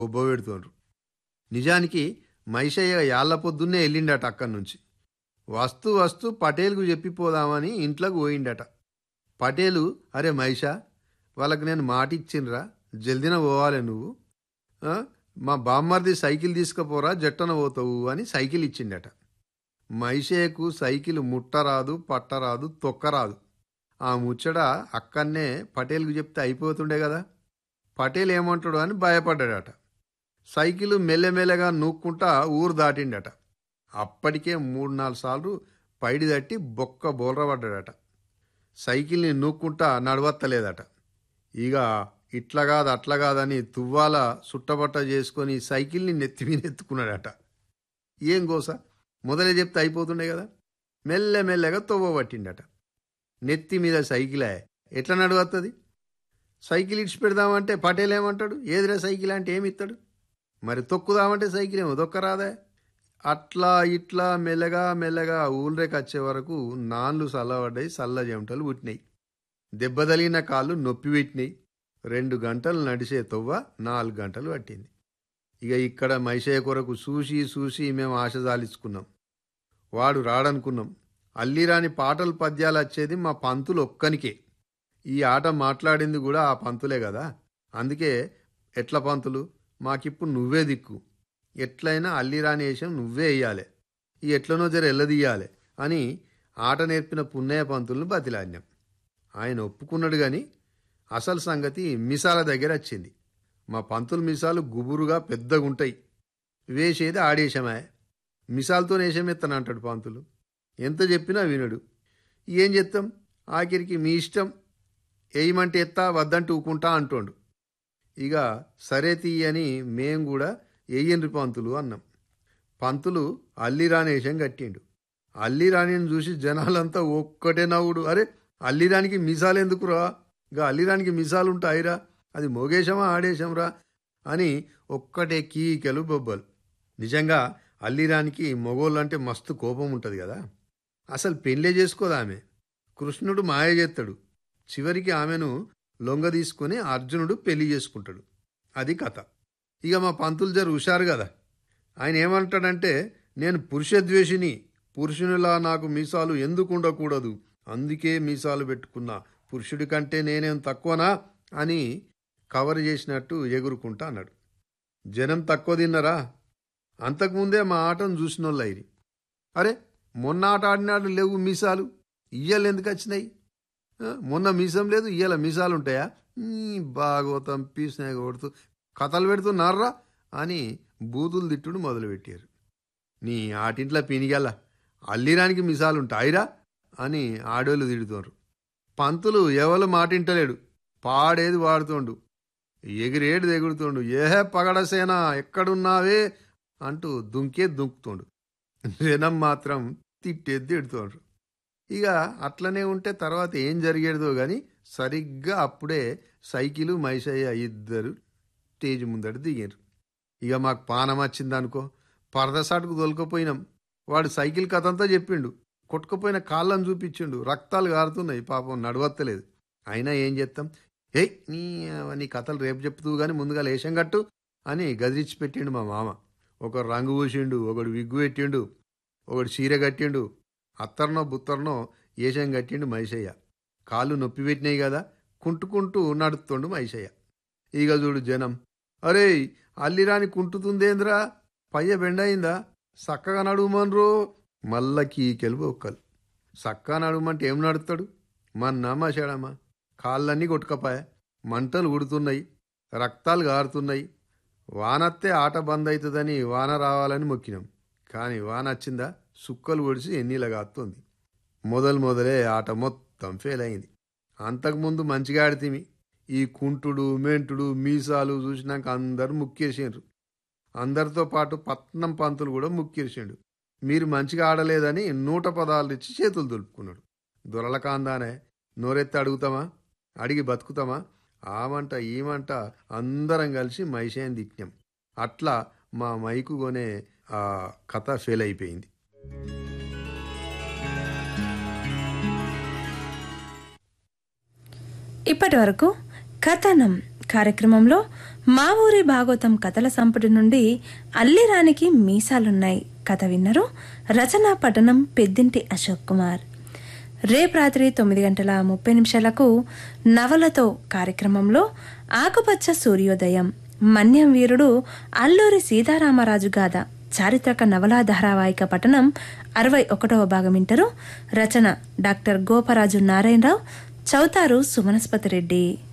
ఉబ్బబెడుతుండ్రు నిజానికి మైషయ్య యాళ్ళ పొద్దున్నే వెళ్ళిండట అక్కడి నుంచి వస్తూ వస్తూ పటేల్కు చెప్పిపోదామని ఇంట్లోకి పోయిండట పటేలు అరే మైషా వాళ్ళకి నేను మాట ఇచ్చిండ్రా జల్దిన పోవాలి నువ్వు ఆ, మా బామ్మర్ది సైకిల్ తీసుకుపోరా జట్టన పోతావు అని సైకిల్ ఇచ్చిండట మైషేకు సైకిల్ ముట్టరాదు పట్టరాదు తొక్కరాదు ఆ ముచ్చట అక్కడనే పటేల్కు చెప్తే అయిపోతుండే కదా పటేల్ ఏమంటాడు అని భయపడ్డాడట సైకిల్ మెల్లమెల్లగా నూక్కుంటా ఊరు దాటిండట అప్పటికే మూడు నాలుగు సార్లు పైడి తట్టి బొక్క బోల్రపడ్డాడట సైకిల్ని నూక్కుంటా నడవత్తలేదట ఇక ఇట్లా కాదు అట్లా కాదని తువ్వాల సుట్టబట్ట చేసుకొని సైకిల్ని నెత్తి మీద ఎత్తుకున్నాడట ఏం గోస మొదలే చెప్తే అయిపోతుండే కదా మెల్లమెల్లగా తొవ్వ పట్టిండట నెత్తి మీద సైకిలే ఎట్లా నడవత్తది సైకిల్ ఇడిచి పెడదామంటే పటేల్ ఏమంటాడు ఏదిరా సైకిల్ అంటే ఏమి ఇస్తాడు మరి తొక్కుదామంటే సైకిల్ ఏమో తొక్కరాదా అట్లా ఇట్లా మెల్లగా మెల్లగా ఊళ్ళరేకి వచ్చే వరకు నాన్లు చల్లబడ్డాయి చల్ల చెమటలు పుట్టినాయి దెబ్బ తగిలిన కాళ్ళు నొప్పి పెట్టినాయి రెండు గంటలు నడిచే తొవ్వ నాలుగు గంటలు పట్టింది ఇక ఇక్కడ మైషయ్య కొరకు చూసి చూసి మేము ఆశ జాలించుకున్నాం వాడు రాడనుకున్నాం అల్లిరాని పాటలు పద్యాలు వచ్చేది మా పంతులు ఒక్కనికే ఈ ఆట మాట్లాడింది కూడా ఆ పంతులే కదా అందుకే ఎట్ల పంతులు మాకిప్పుడు నువ్వే దిక్కు ఎట్లయినా అల్లిరాని వేషం నువ్వే వేయాలి ఈ ఎట్లనో జర ఎల్లదీయాలి అని ఆట నేర్పిన పున్నయ్య పంతులను బతిలాడినాం ఆయన ఒప్పుకున్నాడు గాని అసలు సంగతి మిసాల దగ్గర వచ్చింది మా పంతులు మిసాలు గుబురుగా పెద్దగుంటాయి వేసేది ఆడేశమే మిసాలతో వేషమెత్తాను అంటాడు పంతులు ఎంత చెప్పినా వినడు ఏం చెప్తాం ఆఖరికి మీ ఇష్టం వేయమంటే ఎత్తా వద్దంటూ ఊకుంటా అంటోండు ఇక సరే తీయని మేం కూడా వెయ్యండ్రి పంతులు అన్నాం పంతులు అల్లిరాని వేషం కట్టిండు అల్లిరాణిని చూసి జనాలంతా ఒక్కటే నవ్వుడు అరే అల్లిరానికి మిసాలు ఎందుకురా గా అల్లిరానికి మిసాలు ఉంటాయిరా అది మోగేశమా ఆడేశంరా అని ఒక్కటే కీకెలు బొబ్బలు నిజంగా అల్లిరానికి మొగోళ్ళంటే మస్తు కోపం ఉంటుంది కదా అసలు పెళ్ళే చేసుకోదు ఆమె కృష్ణుడు మాయ చేస్తాడు చివరికి ఆమెను లొంగ తీసుకుని అర్జునుడు పెళ్లి చేసుకుంటాడు అది కథ ఇక మా పంతులు జర హుషారు కదా ఆయన ఏమంటాడంటే నేను పురుషద్వేషిని పురుషునిలా నాకు మీసాలు ఎందుకు ఉండకూడదు అందుకే మీసాలు పెట్టుకున్నా పురుషుడి కంటే నేనేం తక్కువనా అని కవర్ చేసినట్టు ఎగురుకుంటా అన్నాడు జనం తక్కువ తిన్నరా అంతకుముందే మా ఆటను చూసినోళ్ళు అయిరి అరే మొన్న ఆట ఆడినాడు లేవు మీసాలు ఇయ్యాలు ఎందుకు వచ్చినాయి ఆ, మొన్న మీసం లేదు ఇయ్యాల మీసాలు ఉంటాయా ఈ భాగవతం పీసినాయి కొడుతూ కథలు పెడుతున్నారా అని బూతులు తిట్టుడు మొదలుపెట్టారు నీ ఆటింట్లో పినిగల అల్లిరానికి మిసాలుంటాయిరా అని ఆడోళ్ళు తిడుతున్నారు పంతులు ఎవరు మాటింటలేడు పాడేది వాడుతోండు ఎగిరేడు ఎగురుతోండు ఏహే పగడసేన ఎక్కడున్నావే అంటూ దుంకే దుంకుతోండు జనం మాత్రం తిట్టేది తిడుతోండ్రు ఇక అట్లనే ఉంటే తర్వాత ఏం జరిగేదో గాని సరిగ్గా అప్పుడే సైకిలు మైసయ్య ఇద్దరు స్టేజ్ ముందట దిగారు ఇక మాకు పానం వచ్చిందనుకో పరదసాటుకు తొలకపోయినాం వాడు సైకిల్ కథంతా చెప్పిండు కొట్టుకుపోయిన కాళ్ళని చూపించిండు రక్తాలు గారుతున్నాయి పాపం నడవత్తలేదు అయినా ఏం చేస్తాం ఏయ్ నీ నీ కథలు రేపు చెప్తూ గాని ముందుగా లేశం కట్టు అని గదిరిచ్చి పెట్టిండు మా మామ ఒకడు రంగు పూసిండు ఒకడు విగ్గు పెట్టిండు ఒకడు చీర కట్టిండు అత్తర్నో బుత్తర్నో ఏషం కట్టిండు మైసయ్య కాళ్ళు నొప్పి పెట్టినాయి కదా కుంటుకుంటూ నడుతుండు మైసయ్య ఇక చూడు జనం అరే అల్లిరాని కుంటుతుందేంద్రా పయ్య బెండయిందా సక్కగా నడుమన్రో మల్ల కీకెలు ఒక్కలు సక్కా నడుమంటే ఏం నడుస్తాడు మన్నమ్మా చెడమ్మా కాళ్ళన్నీ కొట్టుకపాయ మంటలు ఉడుతున్నాయి రక్తాలు గారుతున్నాయి వానత్తే ఆట బంద్ అవుతుందని వాన రావాలని మొక్కినాం కానీ వాన వచ్చిందా సుక్కలు ఒడిసి ఎన్నీల కాస్తుంది మొదలు మొదలే ఆట మొత్తం ఫెయిల్ అయింది అంతకుముందు మంచిగా ఆడితిమి ఈ కుంటుడు మెంటుడు మీసాలు చూసినాక అందరు ముక్కేసిండ్రు అందరితో పాటు పట్నం పంతులు కూడా ముక్కేసిండు మీరు మంచిగా ఆడలేదని నూట పదాలు ఇచ్చి చేతులు దులుపుకున్నాడు దొరలకాందానే నోరెత్తి అడుగుతామా అడిగి బతుకుతామా ఆమంట ఈమంట అందరం కలిసి మైషేని తిట్టినాం అట్లా మా మైకు కొనే ఆ కథ ఫెయిల్ అయిపోయింది ఇప్పటి వరకు కథనం కార్యక్రమంలో మా ఊరి భాగవతం కథల సంపుటి నుండి అల్లిరానికి మీసాలున్నాయి కథ విన్నరు రచన పఠనం పెద్దింటి అశోక్ కుమార్ రేపు రాత్రి తొమ్మిది గంటల ముప్పై నిమిషాలకు నవలతో కార్యక్రమంలో ఆకుపచ్చ సూర్యోదయం మన్యం వీరుడు అల్లూరి సీతారామరాజు గాథ చారిత్రక నవలా ధారావాహిక పఠనం అరవై ఒకటవ భాగం వింటారు రచన డాక్టర్ గోపరాజు నారాయణరావు చౌతారు సుమనస్పతి రెడ్డి